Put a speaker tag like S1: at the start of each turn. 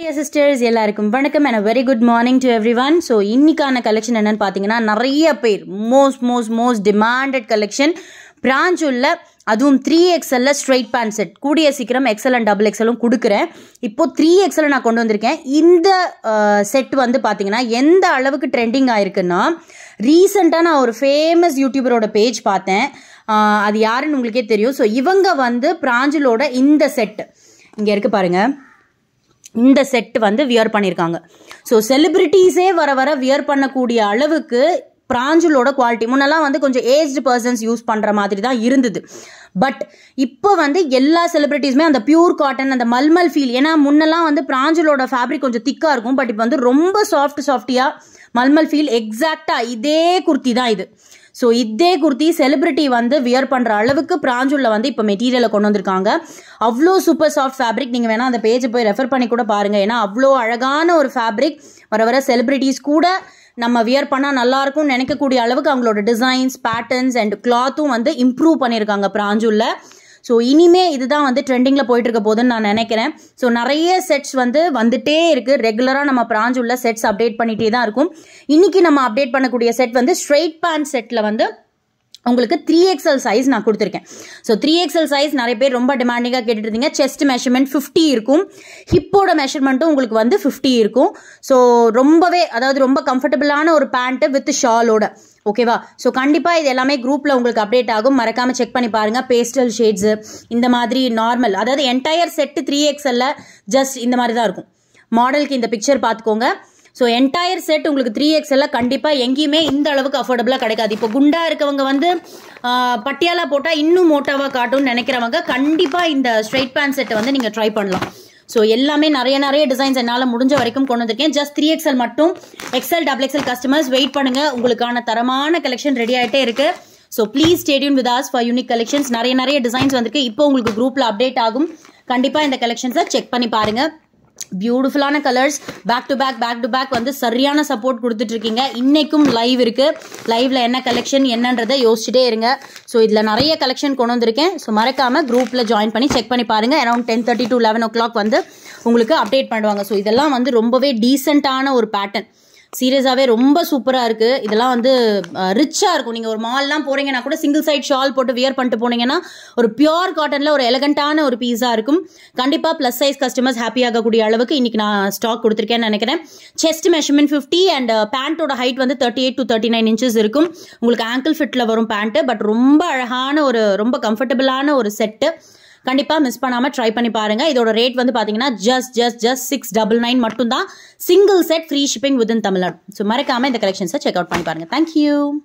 S1: sisters எல்லாருக்கும் வணக்கம் and very good morning to everyone so இன்னைக்கான கலெக்ஷன் என்னன்னு பார்த்தீங்கன்னா நிறைய பேர் most most most demanded collection branch உள்ள அதுவும் த்ரீ எக்ஸ்எல்ல ஸ்ட்ரைட் பேண்ட் செட் கூடிய சீக்கிரம் எக்ஸல் அண்ட் டபுள் எக்ஸலும் கொடுக்குறேன் இப்போ த்ரீ எக்ஸல் நான் கொண்டு வந்திருக்கேன் இந்த செட் வந்து பார்த்தீங்கன்னா எந்த அளவுக்கு ட்ரெண்டிங் ஆயிருக்குன்னா ரீசெண்டாக நான் ஒரு ஃபேமஸ் யூடியூபரோட பேஜ் பார்த்தேன் ஆஹ் அது யாருன்னு உங்களுக்கே தெரியும் ஸோ இவங்க வந்து பிராஞ்சிலோட இந்த செட் இங்கே இருக்கு பாருங்க இந்த செட் வந்து வியர் பண்ணியிருக்காங்க ஸோ செலிபிரிட்டிஸே வர வர வியர் பண்ணக்கூடிய அளவுக்கு பிராஞ்சுலோட குவாலிட்டி முன்னெல்லாம் வந்து கொஞ்சம் ஏஜ்டு பர்சன்ஸ் யூஸ் பண்ணுற மாதிரி தான் இருந்தது பட் இப்போ வந்து எல்லா செலிபிரிட்டிஸுமே அந்த பியூர் காட்டன் அந்த மல்மல் ஃபீல் ஏன்னா முன்னெல்லாம் வந்து பிராஞ்சுலோட ஃபேப்ரிக் கொஞ்சம் திக்காக இருக்கும் பட் இப்போ வந்து ரொம்ப சாஃப்ட் சாஃப்டியாக மல்மல் ஃபீல் எக்ஸாக்டாக இதே குர்த்தி தான் இது ஸோ இதே குர்த்தி செலிபிரிட்டி வந்து வியர் பண்ணுற அளவுக்கு பிராஞ்சுள்ள வந்து இப்போ மெட்டீரியலை கொண்டு வந்திருக்காங்க அவ்வளோ சூப்பர் சாஃப்ட் ஃபேப்ரிக் நீங்கள் வேணால் அந்த பேஜை போய் ரெஃபர் பண்ணி கூட பாருங்கள் ஏன்னா அவ்வளோ அழகான ஒரு ஃபேப்ரிக் வர வர செலிபிரிட்டிஸ் கூட நம்ம வியர் பண்ணால் நல்லாயிருக்கும்னு நினைக்கக்கூடிய அளவுக்கு அவங்களோட டிசைன்ஸ் பேட்டர்ன்ஸ் அண்ட் கிளாத்தும் வந்து இம்ப்ரூவ் பண்ணியிருக்காங்க பிராஞ்சுள்ள ஸோ இனிமே இதுதான் வந்து ட்ரெண்டிங்கில் போயிட்டு இருக்க போதுன்னு நான் நினைக்கிறேன் ஸோ நிறைய செட்ஸ் வந்து வந்துட்டே இருக்கு ரெகுலராக நம்ம பிராஞ்ச் உள்ள செட்ஸ் அப்டேட் பண்ணிட்டே தான் இருக்கும் இன்னைக்கு நம்ம அப்டேட் பண்ணக்கூடிய செட் வந்து ஸ்ட்ரெயிட் பேண்ட் செட்டில் வந்து உங்களுக்கு த்ரீ எக்ஸல் சைஸ் நான் கொடுத்துருக்கேன் ஸோ த்ரீ எக்ஸல் சைஸ் நிறைய பேர் ரொம்ப டிமாண்டிங்காக கேட்டுட்டு இருந்தீங்க செஸ்ட் மெஷர்மெண்ட் ஃபிஃப்டி இருக்கும் ஹிப்போட மெஷர்மெண்ட்டும் உங்களுக்கு வந்து ஃபிஃப்டி இருக்கும் ஸோ ரொம்பவே அதாவது ரொம்ப கம்ஃபர்டபுளான ஒரு பேண்ட்டு வித் ஷாலோட ஓகேவா ஸோ கண்டிப்பாக இது எல்லாமே குரூப்பில் உங்களுக்கு அப்டேட் ஆகும் மறக்காமல் செக் பண்ணி பாருங்கள் பேஸ்டல் ஷேட்ஸு இந்த மாதிரி நார்மல் அதாவது என்டையர் செட்டு த்ரீ எக்ஸல்ல ஜஸ்ட் இந்த மாதிரி தான் இருக்கும் மாடலுக்கு இந்த பிக்சர் பார்த்துக்கோங்க ஸோ என்டையர் செட் உங்களுக்கு த்ரீ எக்ஸ் எல்லாம் கண்டிப்பாக எங்கேயுமே இந்த அளவுக்கு அஃபோர்டபுளாக கிடைக்காது இப்போ குண்டா இருக்கவங்க வந்து ஆஹ், பட்டியாலா போட்டால் இன்னும் மோட்டாவாக காட்டும்னு நினைக்கிறவங்க கண்டிப்பாக இந்த ஸ்ட்ரைட் பேண்ட் செட்டை வந்து நீங்கள் ட்ரை பண்ணலாம் ஸோ எல்லாமே நிறைய நிறைய டிசைன்ஸ் என்னால் முடிஞ்ச வரைக்கும் கொண்டு வந்திருக்கேன் ஜஸ்ட் த்ரீ எக்ஸ்எல் மட்டும் XL double XL customers wait பண்ணுங்க உங்களுக்கான தரமான கலெக்ஷன் ரெடி ஆகிட்டே இருக்கு so please stadium with us for unique collections நிறைய நிறைய டிசைன்ஸ் வந்திருக்கு இப்போ உங்களுக்கு குரூப்பில் அப்டேட் ஆகும் கண்டிப்பாக இந்த கலெக்ஷன்ஸை செக் பண்ணி பாருங்க பியூட்டிஃபுல்லான colours back to back back to back வந்து சரியான சப்போர்ட் கொடுத்துட்டு இருக்கீங்க இன்னைக்கும் லைவ் இருக்கு லைவ்ல என்ன கலெக்ஷன் என்னன்றதை யோசிச்சுட்டே இருங்க ஸோ இதில் நிறைய கலெக்ஷன் கொண்டு வந்திருக்கேன் ஸோ மறக்காம குரூப்ல ஜாயின் பண்ணி செக் பண்ணி பாருங்க around ten thirty to eleven o'clock வந்து உங்களுக்கு அப்டேட் பண்ணுவாங்க ஸோ இதெல்லாம் வந்து ரொம்பவே டீசெண்டான ஒரு பேட்டர்ன் சீரியஸாகவே ரொம்ப சூப்பராக இருக்குது இதெல்லாம் வந்து ரிச்சாக இருக்கும் நீங்கள் ஒரு மால்லாம் போகிறீங்கன்னா கூட சிங்கிள் சைட் ஷால் போட்டு வியர் பண்ணிட்டு போனீங்கன்னா ஒரு பியோர் காட்டனில் ஒரு எலகண்டான ஒரு பீஸாக இருக்கும் கண்டிப்பாக ப்ளஸ் சைஸ் கஸ்டமர்ஸ் ஹாப்பி ஆகக்கூடிய அளவுக்கு இன்னைக்கு நான் ஸ்டாக் கொடுத்துருக்கேன்னு நினைக்கிறேன் செஸ்ட் மெஷர்மெண்ட் ஃபிஃப்டி அண்ட் பேண்ட்டோட ஹைட் வந்து thirty eight to thirty nine inches இருக்கும் உங்களுக்கு ஆங்கிள் ஃபிட்டில் வரும் பேண்ட்டு பட் ரொம்ப அழகான ஒரு ரொம்ப கம்ஃபர்டபுளான ஒரு செட்டு கண்டிப்பாக மிஸ் பண்ணாமல் ட்ரை பண்ணி பாருங்க இதோட ரேட் வந்து பார்த்தீங்கன்னா just just just six double nine மட்டும் தான் single set free shipping within Tamil Nadu so மறக்காமல் இந்த கலெக்ஷன்ஸை செக் அவுட் பண்ணி பாருங்க தேங்க்யூ